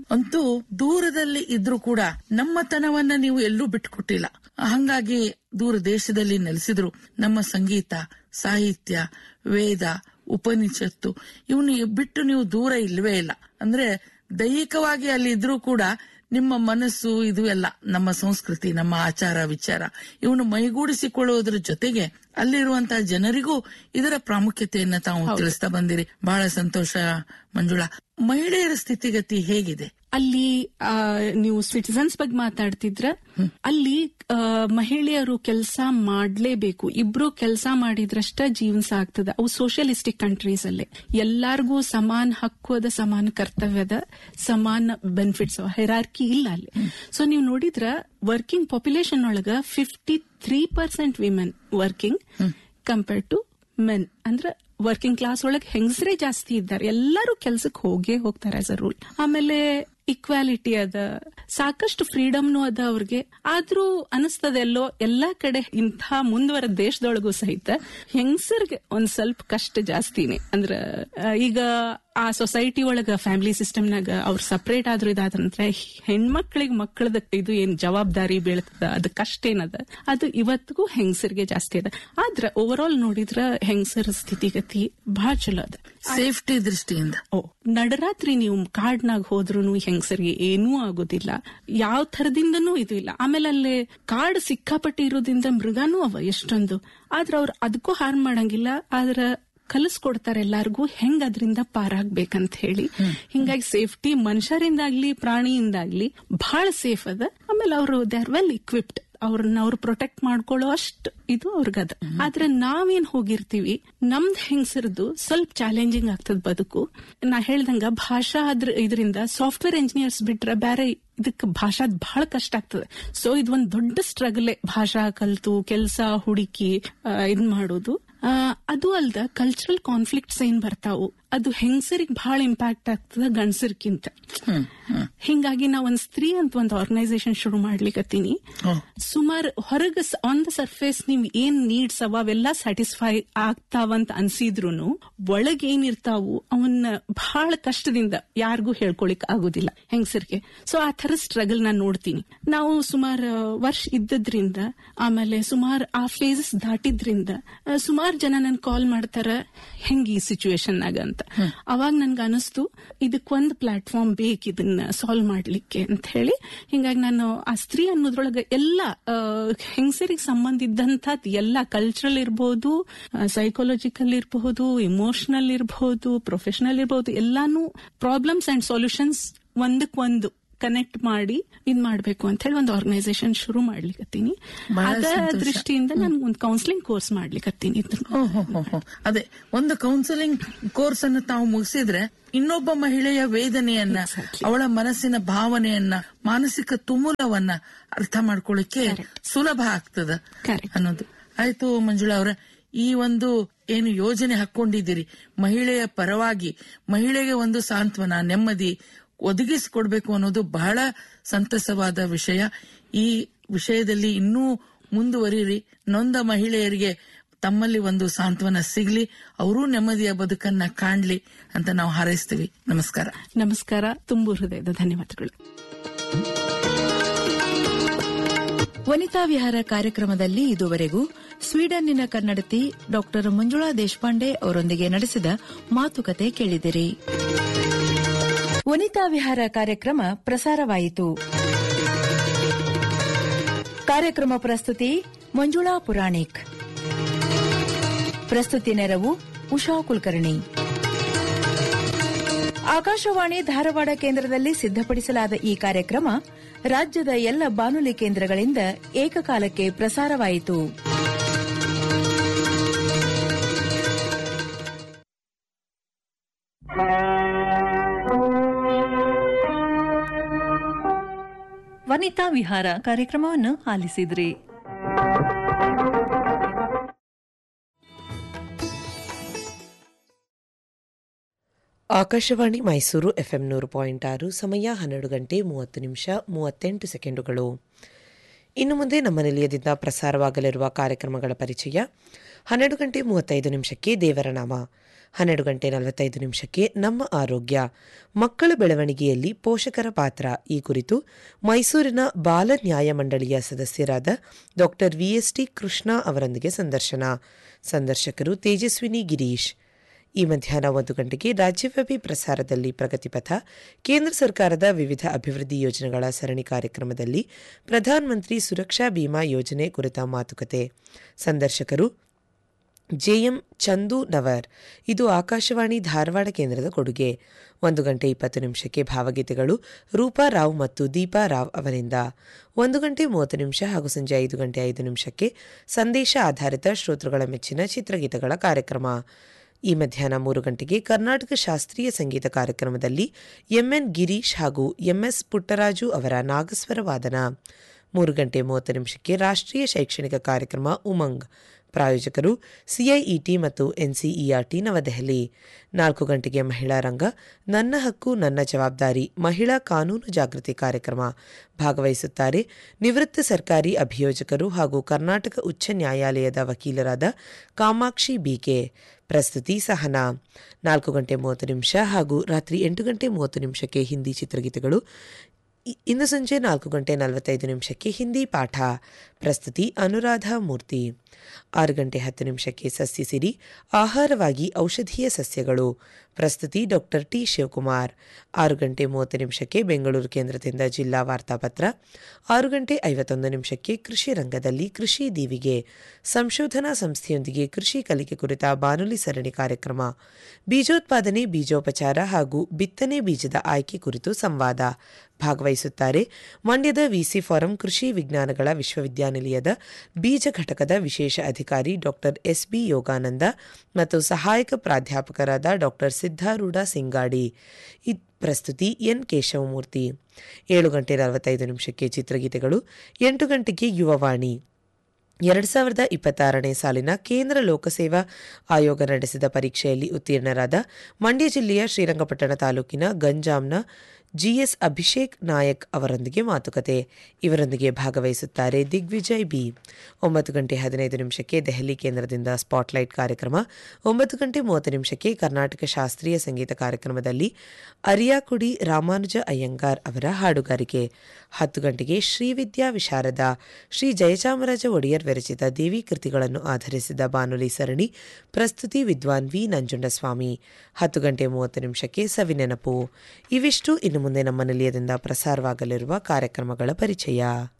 ಅಂತೂ ದೂರದಲ್ಲಿ ಇದ್ರೂ ಕೂಡ ನಮ್ಮತನವನ್ನ ನೀವು ಎಲ್ಲೂ ಬಿಟ್ಟುಕೊಟ್ಟಿಲ್ಲ ಹಂಗಾಗಿ ದೂರ ದೇಶದಲ್ಲಿ ನೆಲೆಸಿದ್ರು ನಮ್ಮ ಸಂಗೀತ ಸಾಹಿತ್ಯ ವೇದ ಉಪನಿಷತ್ತು ಇವನು ಬಿಟ್ಟು ನೀವು ದೂರ ಇಲ್ವೇ ಇಲ್ಲ ಅಂದ್ರೆ ದೈಹಿಕವಾಗಿ ಅಲ್ಲಿ ಇದ್ರೂ ಕೂಡ ನಿಮ್ಮ ಮನಸ್ಸು ಇದು ಎಲ್ಲ ನಮ್ಮ ಸಂಸ್ಕೃತಿ ನಮ್ಮ ಆಚಾರ ವಿಚಾರ ಇವನು ಮೈಗೂಡಿಸಿಕೊಳ್ಳುವುದರ ಜೊತೆಗೆ ಅಲ್ಲಿರುವಂತಹ ಜನರಿಗೂ ಇದರ ಪ್ರಾಮುಖ್ಯತೆಯನ್ನ ತಾವು ತಿಳಿಸ್ತಾ ಬಂದಿರಿ ಬಹಳ ಸಂತೋಷ ಮಂಜುಳಾ ಮಹಿಳೆಯರ ಸ್ಥಿತಿಗತಿ ಹೇಗಿದೆ ಅಲ್ಲಿ ಆ, ನೀವು ಸಿಟಿಸನ್ಸ್ ಬಗ್ಗೆ ಮಾತಾಡ್ತಿದ್ರ ಅಲ್ಲಿ ಆ, ಮಹಿಳೆಯರು ಕೆಲಸ ಮಾಡ್ಲೇಬೇಕು ಇಬ್ರು ಕೆಲಸ ಮಾಡಿದ್ರಷ್ಟ ಜೀವನ ಸಾಗ್ತದ ಅವು ಸೋಷಿಯಲಿಸ್ಟಿಕ್ ಕಂಟ್ರೀಸ್ ಅಲ್ಲೇ ಎಲ್ಲಾರ್ಗೂ ಸಮಾನ ಹಕ್ಕು ಅದ ಸಮಾನ ಕರ್ತವ್ಯದ ಸಮಾನ ಬೆನಿಫಿಟ್ಸ್ ಹೆರಾರ್ಕಿ ಇಲ್ಲ ಅಲ್ಲಿ ಸೊ ನೀವು ನೋಡಿದ್ರ ವರ್ಕಿಂಗ್ ಪಾಪ್ಯುಲೇಷನ್ ಒಳಗ fifty three percent women working compared to men ಅಂದ್ರ ವರ್ಕಿಂಗ್ ಕ್ಲಾಸ್ ಒಳಗೆ ಹೆಂಗಸರೇ ಜಾಸ್ತಿ ಇದ್ದಾರೆ ಎಲ್ಲರೂ ಕೆಲ್ಸಕ್ಕೆ ಹೋಗೇ ಹೋಗ್ತಾರೆ ಆಸ್ ಅ ರೂಲ್ ಆಮೇಲೆ ಇಕ್ವಾಲಿಟಿ ಅದ ಸಾಕಷ್ಟು ಫ್ರೀಡಮ್ನು ಅದ ಅವ್ರಿಗೆ ಆದ್ರೂ ಅನಿಸ್ತದೆ ಎಲ್ಲೋ ಎಲ್ಲಾ ಕಡೆ ಇಂಥ ಮುಂದುವರೆದ ದೇಶದೊಳಗೂ ಸಹಿತ ಹೆಂಗಸರ್ಗೆ ಒಂದ್ ಸ್ವಲ್ಪ ಕಷ್ಟ ಜಾಸ್ತಿನೇ ಅಂದ್ರ ಆ, ಈಗ ಆ ಸೊಸೈಟಿ ಒಳಗ ಫ್ಯಾಮಿಲಿ ಸಿಸ್ಟಮ್ನಾಗ ಅವ್ರು ಸಪರೇಟ್ ಆದ್ರೂ ಇದಾದ ನಂತರ ಹೆಣ್ಮಕ್ಳಿಗೆ ಮಕ್ಕಳದ ಇದು ಏನ್ ಜವಾಬ್ದಾರಿ ಬೀಳ್ತದ ಅದ್ ಕಷ್ಟ ಏನದ ಅದು ಇವತ್ತಿಗೂ ಹೆಂಗಸರಿಗೆ ಜಾಸ್ತಿ ಅದ ಆದ್ರ ಓವರ್ ಆಲ್ ನೋಡಿದ್ರ ಹೆಂಗಸರ ಸ್ಥಿತಿಗತಿ ಬಹಳ ಚಲೋ ಅದ ಸೇಫ್ಟಿ ದೃಷ್ಟಿಯಿಂದ ಓ ನಡರಾತ್ರಿ ನೀವು ಕಾಡ್ನಾಗ ಹೋದ್ರು ಹೆಂಗಸರಿಗೆ ಏನೂ ಆಗೋದಿಲ್ಲ ಯಾವ ಥರದಿಂದನೂ ಇದು ಇಲ್ಲ ಆಮೇಲೆ ಅಲ್ಲಿ ಕಾಡ್ ಸಿಕ್ಕಾಪಟ್ಟಿ ಇರೋದ್ರಿಂದ ಮೃಗಾನೂ ಅವ ಎಷ್ಟೊಂದು ಆದ್ರ ಅವ್ರು ಅದಕ್ಕೂ ಹಾರ್ಮ್ ಮಾಡಂಗಿಲ್ಲ ಆದ್ರ ಕಲಿಸ್ಕೊಡ್ತಾರೆ ಎಲ್ಲಾರ್ಗೂ ಹೆಂಗ್ ಅದರಿಂದ ಪಾರಾಗ್ಬೇಕಂತ ಹೇಳಿ ಹಿಂಗಾಗಿ ಸೇಫ್ಟಿ ಮನುಷ್ಯರಿಂದಾಗ್ಲಿ ಪ್ರಾಣಿಯಿಂದಾಗ್ಲಿ ಬಹಳ ಸೇಫ್ ಅದ ಆಮೇಲೆ ಅವರು ದೇ ಆರ್ ವೆಲ್ ಇಕ್ವಿಪ್ಡ್ ಅವ್ರನ್ನ ಅವ್ರು ಪ್ರೊಟೆಕ್ಟ್ ಮಾಡ್ಕೊಳ್ಳೋ ಅಷ್ಟು ಇದು ಅವ್ರಿಗದ ಆದ್ರೆ ನಾವೇನ್ ಹೋಗಿರ್ತೀವಿ ನಮ್ದ್ ಹೆಂಗಸರದು ಸ್ವಲ್ಪ ಚಾಲೆಂಜಿಂಗ್ ಆಗ್ತದ ಬದುಕು ನಾ ಹೇಳ್ದಂಗ ಭಾಷಾ ಅದ್ರ ಇದರಿಂದ ಸಾಫ್ಟ್ವೇರ್ ಇಂಜಿನಿಯರ್ಸ್ ಬಿಟ್ರೆ ಬೇರೆ ಇದಕ್ಕೆ ಭಾಷಾದ್ ಬಹಳ ಕಷ್ಟ ಆಗ್ತದೆ ಸೊ ಇದು ಒಂದ್ ದೊಡ್ಡ ಸ್ಟ್ರಗಲ್ ಭಾಷಾ ಕಲ್ತು ಕೆಲಸ ಹುಡುಕಿ ಆ, ಇದ್ ಮಾಡೋದು ಆ, ಅದು ಅಲ್ದ ಕಲ್ಚರಲ್ ಕಾನ್ಫ್ಲಿಕ್ಟ್ಸ್ ಏನ್ ಬರ್ತಾವು ಅದು ಹೆಂಗಸರಿಗೆ ಬಹಳ ಇಂಪ್ಯಾಕ್ಟ್ ಆಗ್ತದ ಗಂಡಸರ್ಕಿಂತ ಹಿಂಗಾಗಿ ನಾ ಒಂದ್ ಸ್ತ್ರೀ ಅಂತ ಒಂದ್ ಆರ್ಗನೈಸೇಷನ್ ಶುರು ಮಾಡ್ಲಿಕತ್ತೀನಿ ಸುಮಾರು ಹೊರಗ ಆನ್ ದ ಸರ್ಫೇಸ್ ನೀವ್ ಏನ್ ನೀಡ್ಸ್ ಅವ ಅವೆಲ್ಲ ಸ್ಯಾಟಿಸ್ಫೈ ಆಗ್ತಾವಂತ ಅನ್ಸಿದ್ರುನು ಒಳಗ್ ಏನಿರ್ತಾವು ಅವನ್ನ ಬಹಳ ಕಷ್ಟದಿಂದ ಯಾರಿಗೂ ಹೇಳ್ಕೊಳಿಕ್ ಆಗುದಿಲ್ಲ ಹೆಂಗಸರಿಗೆ ಸೊ ಆ ತರ ಸ್ಟ್ರಗಲ್ ನಾನ್ ನೋಡ್ತೀನಿ ನಾವು ಸುಮಾರು ವರ್ಷ ಇದ್ದದ್ರಿಂದ ಆಮೇಲೆ ಸುಮಾರು ಆ ಫೇಸಸ್ ದಾಟಿದ್ರಿಂದ ಸುಮಾರು ಜನ ನನ್ ಕಾಲ್ ಮಾಡ್ತಾರ ಹೆಂಗ್ ಈ ಸಿಚುವೇಶನ್ ನಾಗ ಅಂತ ಅವಾಗ ನನ್ಗೆ ಅನಿಸ್ತು ಇದಕ್ಕೊಂದು ಪ್ಲಾಟ್ಫಾರ್ಮ್ ಬೇಕು ಇದನ್ನ ಸಾಲ್ವ್ ಮಾಡ್ಲಿಕ್ಕೆ ಅಂತ ಹೇಳಿ ಹಿಂಗಾಗಿ ನಾನು ಆ ಸ್ತ್ರೀ ಅನ್ನೋದ್ರೊಳಗೆ ಎಲ್ಲ ಹೆಂಗಸರಿಗೆ ಸಂಬಂಧ ಇದ್ದಂಥದ್ದು ಎಲ್ಲ ಕಲ್ಚರಲ್ ಇರಬಹುದು ಸೈಕಾಲಜಿಕಲ್ ಇರಬಹುದು ಇಮೋಷನಲ್ ಇರಬಹುದು ಪ್ರೊಫೆಷನಲ್ ಇರಬಹುದು ಎಲ್ಲಾನು ಪ್ರಾಬ್ಲಮ್ಸ್ ಅಂಡ್ ಸೊಲ್ಯೂಷನ್ಸ್ ಒಂದಕ್ಕೊಂದು ಕನೆಕ್ಟ್ ಮಾಡಿ ಇದ್ ಮಾಡ್ಬೇಕು ಅಂತ ಹೇಳಿ ಒಂದು ಆರ್ಗನೈಸೇಷನ್ ಶುರು ಮಾಡ್ಲಿಕತ್ತೀನಿ ಬಹಳ ಅದ ಸಂತೋಷ. ದೃಷ್ಟಿಯಿಂದ ನಾನು ಒಂದು ಕೌನ್ಸಿಲಿಂಗ್ ಕೋರ್ಸ್ ಮಾಡ್ಲಿಕತ್ತೀನಿ ಇದ್ರ ಓ, ಹೋ, ಹೋ, ಹೋ. ಅದೇ ಒಂದು ಕೌನ್ಸಿಲಿಂಗ್ ಕೋರ್ಸ್ ಅನ್ನು ತಾವು ಮುಗಿಸಿದ್ರೆ ಇನ್ನೊಬ್ಬ ಮಹಿಳೆಯ ವೇದನೆಯನ್ನ Exactly. ಅವಳ ಮನಸ್ಸಿನ ಭಾವನೆಯನ್ನ ಮಾನಸಿಕ ತುಮುಲವನ್ನ ಅರ್ಥ ಮಾಡ್ಕೊಳ್ಳಿಕ್ಕೆ ಸುಲಭ ಆಗ್ತದ Correct. ಅನ್ನೋದು ಆಯ್ತು ಮಂಜುಳಾ ಅವರ ಈ ಒಂದು ಏನು ಯೋಜನೆ ಹಾಕೊಂಡಿದ್ದೀರಿ ಮಹಿಳೆಯ ಪರವಾಗಿ ಮಹಿಳೆಗೆ ಒಂದು ಸಾಂತ್ವನ ನೆಮ್ಮದಿ ಒದಗಿಸಿಕೊಡ್ಬೇಕು ಅನ್ನೋದು ಬಹಳ ಸಂತಸವಾದ ವಿಷಯ ಈ ವಿಷಯದಲ್ಲಿ ಇನ್ನೂ ಮುಂದುವರಿರಿ ನೊಂದ ಮಹಿಳೆಯರಿಗೆ ತಮ್ಮಲ್ಲಿ ಒಂದು ಸಾಂತ್ವನ ಸಿಗ್ಲಿ ಅವರೂ ನೆಮ್ಮದಿಯ ಬದುಕನ್ನ ಕಾಣ್ಲಿ ಅಂತ ನಾವು ಹಾರೈಸ್ತೀವಿ ನಮಸ್ಕಾರ ನಮಸ್ಕಾರ ತುಂಬು ಹೃದಯದ ಧನ್ಯವಾದಗಳು ವನಿತಾ ವಿಹಾರ ಕಾರ್ಯಕ್ರಮದಲ್ಲಿ ಇದುವರೆಗೂ ಸ್ವೀಡನ್ನಿನ ಕನ್ನಡತಿ ಡಾಕ್ಟರ್ ಮಂಜುಳಾ ದೇಶಪಾಂಡೆ ಅವರೊಂದಿಗೆ ನಡೆಸಿದ ಮಾತುಕತೆ ಕೇಳಿದಿರಿ ವನಿತಾ ವಿಹಾರ ಕಾರ್ಯಕ್ರಮ ಪ್ರಸಾರವಾಯಿತು ಕಾರ್ಯಕ್ರಮ ಪ್ರಸ್ತುತಿ ಮಂಜುಳಾ ಪುರಾಣಿಕ್ ಪ್ರಸ್ತುತಿ ನೆರವು ಉಷಾ ಕುಲಕರ್ಣಿ ಆಕಾಶವಾಣಿ ಧಾರವಾಡ ಕೇಂದ್ರದಲ್ಲಿ ಸಿದ್ಧಪಡಿಸಲಾದ ಈ ಕಾರ್ಯಕ್ರಮ ರಾಜ್ಯದ ಎಲ್ಲ ಬಾನುಲಿ ಕೇಂದ್ರಗಳಿಂದ ಏಕಕಾಲಕ್ಕೆ ಪ್ರಸಾರವಾಯಿತು ವನಿತಾ ವಿಹಾರ ಕಾರ್ಯಕ್ರಮವನ್ನು ಆಲಿಸಿದ್ರಿ ಆಕಾಶವಾಣಿ ಮೈಸೂರು ಎಫ್ಎಂ ನೂರು ಪಾಯಿಂಟ್ ಆರು ಸಮಯ ಹನ್ನೆರಡು ಗಂಟೆ ಮೂವತ್ತು ನಿಮಿಷ ಮೂವತ್ತೆಂಟು ಸೆಕೆಂಡುಗಳು ಇನ್ನು ಮುಂದೆ ನಮ್ಮ ನಿಲಯದಿಂದ ಪ್ರಸಾರವಾಗಲಿರುವ ಕಾರ್ಯಕ್ರಮಗಳ ಪರಿಚಯ ಹನ್ನೆರಡು ಗಂಟೆ ಮೂವತ್ತೈದು ನಿಮಿಷಕ್ಕೆ ದೇವರ ನಾಮ ಹನ್ನೆರಡು ಗಂಟೆ ನಲವತ್ತೈದು ನಿಮಿಷಕ್ಕೆ ನಮ್ಮ ಆರೋಗ್ಯ ಮಕ್ಕಳ ಬೆಳವಣಿಗೆಯಲ್ಲಿ ಪೋಷಕರ ಪಾತ್ರ ಈ ಕುರಿತು ಮೈಸೂರಿನ ಬಾಲ ನ್ಯಾಯ ಮಂಡಳಿಯ ಸದಸ್ಯರಾದ ಡಾಕ್ಟರ್ ವಿಎಸ್ಟಿ ಕೃಷ್ಣ ಅವರೊಂದಿಗೆ ಸಂದರ್ಶನ ಸಂದರ್ಶಕರು ತೇಜಸ್ವಿನಿ ಗಿರೀಶ್ ಈ ಮಧ್ಯಾಹ್ನ ಒಂದು ಗಂಟೆಗೆ ರಾಜ್ಯವ್ಯಾಪಿ ಪ್ರಸಾರದಲ್ಲಿ ಪ್ರಗತಿಪಥ ಕೇಂದ್ರ ಸರ್ಕಾರದ ವಿವಿಧ ಅಭಿವೃದ್ಧಿ ಯೋಜನೆಗಳ ಸರಣಿ ಕಾರ್ಯಕ್ರಮದಲ್ಲಿ ಪ್ರಧಾನಮಂತ್ರಿ ಸುರಕ್ಷಾ ಬಿಮಾ ಯೋಜನೆ ಕುರಿತ ಮಾತುಕತೆ ಸಂದರ್ಶಕರು ಜೆಎಂ ಚಂದು ನವರ್ ಇದು ಆಕಾಶವಾಣಿ ಧಾರವಾಡ ಕೇಂದ್ರದ ಕೊಡುಗೆ ಒಂದು ಗಂಟೆ ಇಪ್ಪತ್ತು ನಿಮಿಷಕ್ಕೆ ಭಾವಗೀತೆಗಳು ರೂಪಾ ರಾವ್ ಮತ್ತು ದೀಪಾ ರಾವ್ ಅವರಿಂದ ಒಂದು ಗಂಟೆ ಮೂವತ್ತು ನಿಮಿಷ ಹಾಗೂ ಸಂಜೆ ಐದು ಗಂಟೆ ಐದು ನಿಮಿಷಕ್ಕೆ ಸಂದೇಶ ಆಧಾರಿತ ಶ್ರೋತೃಗಳ ಮೆಚ್ಚಿನ ಚಿತ್ರಗೀತೆಗಳ ಕಾರ್ಯಕ್ರಮ ಈ ಮಧ್ಯಾಹ್ನ ಮೂರು ಗಂಟೆಗೆ ಕರ್ನಾಟಕ ಶಾಸ್ತ್ರೀಯ ಸಂಗೀತ ಕಾರ್ಯಕ್ರಮದಲ್ಲಿ ಎಂಎನ್ ಗಿರೀಶ್ ಹಾಗೂ ಎಂಎಸ್ ಪುಟ್ಟರಾಜು ಅವರ ನಾಗಸ್ವರ ವಾದನ ಮೂರು ಗಂಟೆ ಮೂವತ್ತು ನಿಮಿಷಕ್ಕೆ ರಾಷ್ಟ್ರೀಯ ಶೈಕ್ಷಣಿಕ ಕಾರ್ಯಕ್ರಮ ಉಮಂಗ್ ಪ್ರಾಯೋಜಕರು ಸಿಐಇಟಿ ಮತ್ತು ಎನ್ಸಿಇಆರ್ಟಿ ನವದೆಹಲಿ ನಾಲ್ಕು ಗಂಟೆಗೆ ಮಹಿಳಾ ರಂಗ ನನ್ನ ಹಕ್ಕು ನನ್ನ ಜವಾಬ್ದಾರಿ ಮಹಿಳಾ ಕಾನೂನು ಜಾಗೃತಿ ಕಾರ್ಯಕ್ರಮ ಭಾಗವಹಿಸುತ್ತಾರೆ ನಿವೃತ್ತ ಸರ್ಕಾರಿ ಅಭಿಯೋಜಕರು ಹಾಗೂ ಕರ್ನಾಟಕ ಉಚ್ಚ ನ್ಯಾಯಾಲಯದ ವಕೀಲರಾದ ಕಾಮಾಕ್ಷಿ ಬಿಕೆ ಪ್ರಸ್ತುತಿ ಸಹನಾ ನಾಲ್ಕು ಗಂಟೆ ಮೂವತ್ತು ನಿಮಿಷ ಹಾಗೂ ರಾತ್ರಿ ಎಂಟು ಗಂಟೆ ಮೂವತ್ತು ನಿಮಿಷಕ್ಕೆ ಹಿಂದಿ ಚಿತ್ರಗೀತೆಗಳು ಇ- ಇಂದು ಸಂಜೆ ನಾಲ್ಕು ಗಂಟೆ ನಲವತ್ತೈದು ನಿಮಿಷಕ್ಕೆ ಹಿಂದಿ ಪಾಠ ಪ್ರಸ್ತುತಿ ಅನುರಾಧ ಮೂರ್ತಿ ಆರು ಗಂಟೆ ಹತ್ತು ನಿಮಿಷಕ್ಕೆ ಸಸ್ಯ ಸಿರಿ ಆಹಾರವಾಗಿ ಔಷಧೀಯ ಸಸ್ಯಗಳು ಪ್ರಸ್ತುತಿ ಡಾಕ್ಟರ್ ಟಿ ಶಿವಕುಮಾರ್ ಆರು ಗಂಟೆ ಮೂವತ್ತು ನಿಮಿಷಕ್ಕೆ ಬೆಂಗಳೂರು ಕೇಂದ್ರದಿಂದ ಜಿಲ್ಲಾ ವಾರ್ತಾಪತ್ರ ಆರು ಗಂಟೆ ಐವತ್ತೊಂದು ನಿಮಿಷಕ್ಕೆ ಕೃಷಿ ರಂಗದಲ್ಲಿ ಕೃಷಿ ದೀವಿಗೆ ಸಂಶೋಧನಾ ಸಂಸ್ಥೆಯೊಂದಿಗೆ ಕೃಷಿ ಕಲಿಕೆ ಕುರಿತ ಬಾನುಲಿ ಸರಣಿ ಕಾರ್ಯಕ್ರಮ ಬೀಜೋತ್ಪಾದನೆ ಬೀಜೋಪಚಾರ ಹಾಗೂ ಬಿತ್ತನೆ ಬೀಜದ ಆಯ್ಕೆ ಕುರಿತು ಸಂವಾದ ಭಾಗವಹಿಸುತ್ತಾರೆ ಮಂಡ್ಯದ ವಿಸಿ ಫಾರಂ ಕೃಷಿ ವಿಜ್ಞಾನಗಳ ವಿಶ್ವವಿದ್ಯಾನಿಲಯದ ಬೀಜ ಘಟಕದ ವಿಶೇಷ ಅಧಿಕಾರಿ ಡಾಕ್ಟರ್ ಎಸ್ಬಿ ಯೋಗಾನಂದ ಮತ್ತು ಸಹಾಯಕ ಪ್ರಾಧ್ಯಾಪಕರಾದ ಡಾಕ್ಟರ್ ಸಿದ್ಧಾರೂಢ ಸಿಂಗಾಡಿ ಈ ಪ್ರಸ್ತುತಿ ಎನ್ ಕೇಶವಮೂರ್ತಿ ಏಳು ಗಂಟೆ ನಲವತ್ತೈದು ನಿಮಿಷಕ್ಕೆ ಚಿತ್ರಗೀತೆಗಳು ಎಂಟು ಗಂಟೆಗೆ ಯುವವಾಣಿ ಎರಡು ಸಾವಿರದ ಇಪ್ಪತ್ತಾರನೇ ಸಾಲಿನ ಕೇಂದ್ರ ಲೋಕಸೇವಾ ಆಯೋಗ ನಡೆಸಿದ ಪರೀಕ್ಷೆಯಲ್ಲಿ ಉತ್ತೀರ್ಣರಾದ ಮಂಡ್ಯ ಜಿಲ್ಲೆಯ ಶ್ರೀರಂಗಪಟ್ಟಣ ತಾಲೂಕಿನ ಗಂಜಾಂನ ಜಿಎಸ್ ಅಭಿಷೇಕ್ ನಾಯಕ್ ಅವರೊಂದಿಗೆ ಮಾತುಕತೆ ಇವರೊಂದಿಗೆ ಭಾಗವಹಿಸುತ್ತಾರೆ ದಿಗ್ವಿಜಯ್ ಬಿ ಒಂಬತ್ತು ಗಂಟೆ ಹದಿನೈದು ನಿಮಿಷಕ್ಕೆ ದೆಹಲಿ ಕೇಂದ್ರದಿಂದ ಸ್ಪಾಟ್ಲೈಟ್ ಕಾರ್ಯಕ್ರಮ ಒಂಬತ್ತು ಗಂಟೆ ಮೂವತ್ತು ನಿಮಿಷಕ್ಕೆ ಕರ್ನಾಟಕ ಶಾಸ್ತ್ರೀಯ ಸಂಗೀತ ಕಾರ್ಯಕ್ರಮದಲ್ಲಿ ಅರಿಯಾಕುಡಿ ರಾಮಾನುಜ ಅಯ್ಯಂಗಾರ್ ಅವರ ಹಾಡುಗಾರಿಕೆ ಹತ್ತು ಗಂಟೆಗೆ ಶ್ರೀವಿದ್ಯಾ ವಿಶಾರದ ಶ್ರೀ ಜಯಚಾಮರಾಜ ಒಡೆಯರ್ ವಿರಚಿತ ದೇವಿ ಕೃತಿಗಳನ್ನು ಆಧರಿಸಿದ ಬಾನುಲಿ ಸರಣಿ ಪ್ರಸ್ತುತಿ ವಿದ್ವಾನ್ ವಿ ನಂಜುಂಡಸ್ವಾಮಿ ಹತ್ತು ಗಂಟೆ ಮೂವತ್ತು ನಿಮಿಷಕ್ಕೆ ಸವಿನೆನಪು ಇವಿಷ್ಟು ಇನ್ನು ಮುಂದೆ ನಮ್ಮ ನಿಲಯದಿಂದ ಪ್ರಸಾರವಾಗಲಿರುವ ಕಾರ್ಯಕ್ರಮಗಳ ಪರಿಚಯ